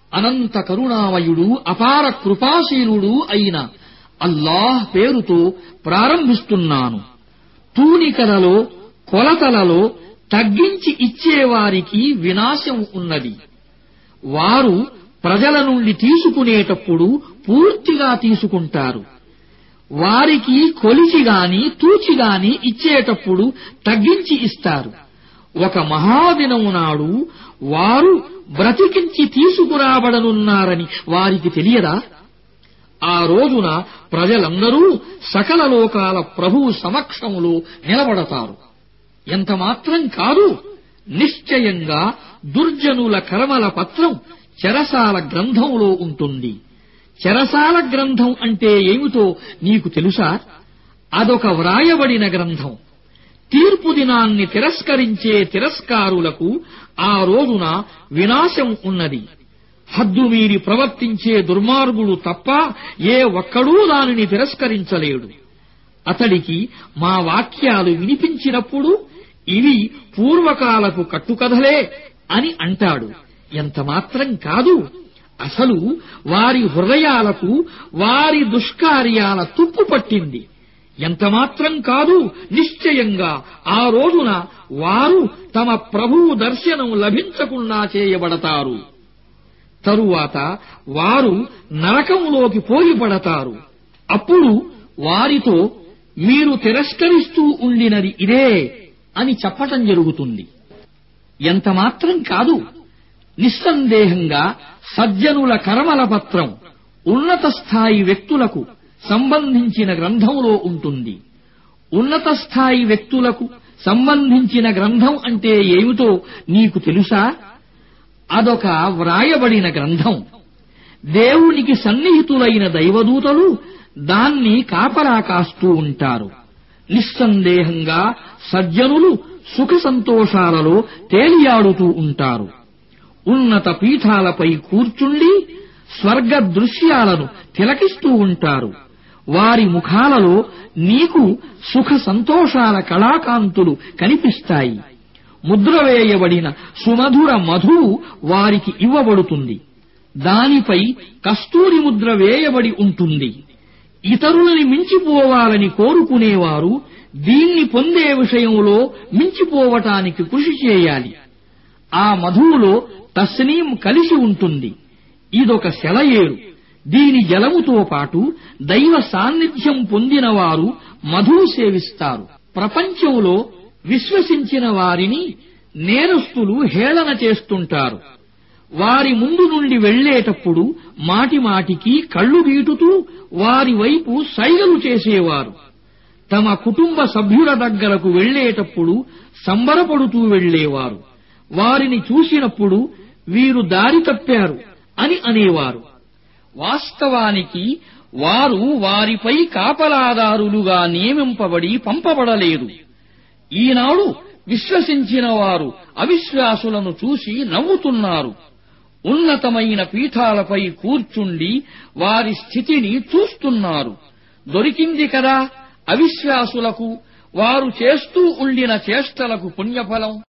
అనంత కరుణామయుడు అపార కృపాశీలుడు అయిన అల్లాహ్ పేరుతో ప్రారంభిస్తున్నాను తూనికలలో కొలతలలో తగ్గించి ఇచ్చేవారికి వినాశం ఉన్నది వారు ప్రజల నుండి తీసుకునేటప్పుడు పూర్తిగా తీసుకుంటారు వారికి కొలిచిగాని తూచిగాని ఇచ్చేటప్పుడు తగ్గించి ఇస్తారు ఒక మహాదినం నాడు వారు బ్రతికించి తీసుకురాబడనున్నారని వారికి తెలియదా ఆ రోజున ప్రజలందరూ సకల లోకాల ప్రభువు సమక్షములో నిలబడతారు ఎంత మాత్రం కాదు నిశ్చయంగా దుర్జనుల కర్మల పత్రం చెరసాల గ్రంథంలో ఉంటుంది చెరసాల గ్రంథం అంటే ఏమిటో నీకు తెలుసా అదొక వ్రాయబడిన గ్రంథం తీర్పు దినాన్ని తిరస్కరించే తిరస్కారులకు ఆ రోజున వినాశం ఉన్నది హద్దు మీరి ప్రవర్తించే దుర్మార్గుడు తప్ప ఏ ఒక్కడూ దానిని తిరస్కరించలేడు అతడికి మా వాక్యాలు వినిపించినప్పుడు ఇవి పూర్వకాలపు కట్టుకథలే అని అంటాడు ఎంత మాత్రం కాదు అసలు వారి హృదయాలకు వారి దుష్కార్యాల తుప్పు పట్టింది ఎంత మాత్రం కాదు నిశ్చయంగా ఆ రోజున వారు తమ ప్రభువు దర్శనం లభించకుండా చేయబడతారు తరువాత వారు నరకంలోకి పోయిపడతారు అప్పుడు వారితో మీరు తిరస్కరిస్తూ ఉండినది ఇదే అని చెప్పటం జరుగుతుంది ఎంత మాత్రం కాదు నిస్సందేహంగా సజ్జనుల కర్మల పత్రం ఉన్నత స్థాయి వ్యక్తులకు సంబంధించిన గ్రంథంలో ఉంటుంది ఉన్నత స్థాయి వ్యక్తులకు సంబంధించిన గ్రంథం అంటే ఏమిటో నీకు తెలుసా అదొక వ్రాయబడిన గ్రంథం దేవునికి సన్నిహితులైన దైవదూతలు దాన్ని కాపలా కాస్తూ ఉంటారు నిస్సందేహంగా సజ్జనులు సుఖ సంతోషాలలో తేలియాడుతూ ఉంటారు ఉన్నత పీఠాలపై కూర్చుండి స్వర్గ దృశ్యాలను తిలకిస్తూ ఉంటారు వారి ముఖాలలో నీకు సుఖ సంతోషాల కళాకాంతులు కనిపిస్తాయి ముద్ర వేయబడిన సుమధుర మధువు వారికి ఇవ్వబడుతుంది దానిపై కస్తూరి ముద్ర వేయబడి ఉంటుంది ఇతరులని మించిపోవాలని కోరుకునేవారు దీన్ని పొందే విషయంలో మించిపోవటానికి కృషి చేయాలి ఆ మధువులో తస్నీం కలిసి ఉంటుంది ఇదొక సెలయేరు దీని జలముతో పాటు దైవ సాన్నిధ్యం పొందిన వారు మధువు సేవిస్తారు ప్రపంచంలో విశ్వసించిన వారిని నేరస్తులు హేళన చేస్తుంటారు వారి ముందు నుండి వెళ్లేటప్పుడు మాటిమాటికి కళ్ళు గీటుతూ వారి వైపు సైగలు చేసేవారు తమ కుటుంబ సభ్యుల దగ్గరకు వెళ్లేటప్పుడు సంబరపడుతూ వెళ్లేవారు వారిని చూసినప్పుడు వీరు దారి తప్పారు అని అనేవారు వాస్తవానికి వారు వారిపై కాపలాదారులుగా నియమింపబడి పంపబడలేదు ఈనాడు విశ్వసించిన వారు అవిశ్వాసులను చూసి నవ్వుతున్నారు ఉన్నతమైన పీఠాలపై కూర్చుండి వారి స్థితిని చూస్తున్నారు దొరికింది కదా అవిశ్వాసులకు వారు చేస్తూ ఉండిన చేష్టలకు పుణ్యఫలం